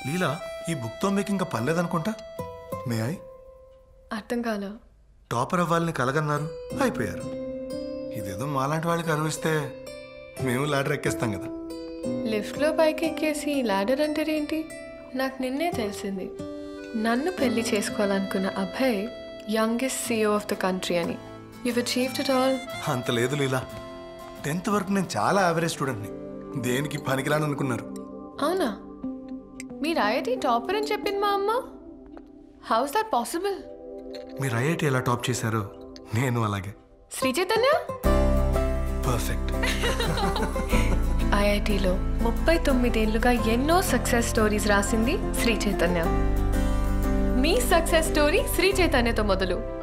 లీలా ఈ బుక్తో మీకు ఇంకా పర్లేదనుకుంటా మే ఐ అర్థం కాల టాపర్ అవ్వాలని కలగన్నారు అయిపోయారు ఇదేదో మాలాంటి వాళ్ళకి అనిపిస్తే మేము లాడర్ ఎక్కేస్తాం కదా లిఫ్ట్లో పైకి ఎక్కేసి లాడర్ అంటే ఏంటి నాకు నిన్నే తెలిసింది నన్ను పెళ్లి చేసుకోవాలనుకున్న Abhay youngest CEO of the country అని యు అచీవ్డ్ ఇట్ ఆల్ అంత లేదు లీలా టెన్త్ వరకు నేను చాలా యావరేజ్ స్టూడెంట్ని దేనికి పనికిరాను అనుకున్నారు అవునా మీరు ఐఐటి టాపర్ అని చెప్పింది మా అమ్మ హౌస్ దట్ పాసిబుల్ మీరు ఐఐటి ఎలా టాప్ చేశారో నేను అలాగే శ్రీ చైతన్య పర్ఫెక్ట్ ఐఐటిలో ముప్పై తొమ్మిదేళ్లుగా ఎన్నో సక్సెస్ స్టోరీస్ రాసింది శ్రీ చైతన్య మీ సక్సెస్ స్టోరీ శ్రీ చైతన్యతో మొదలు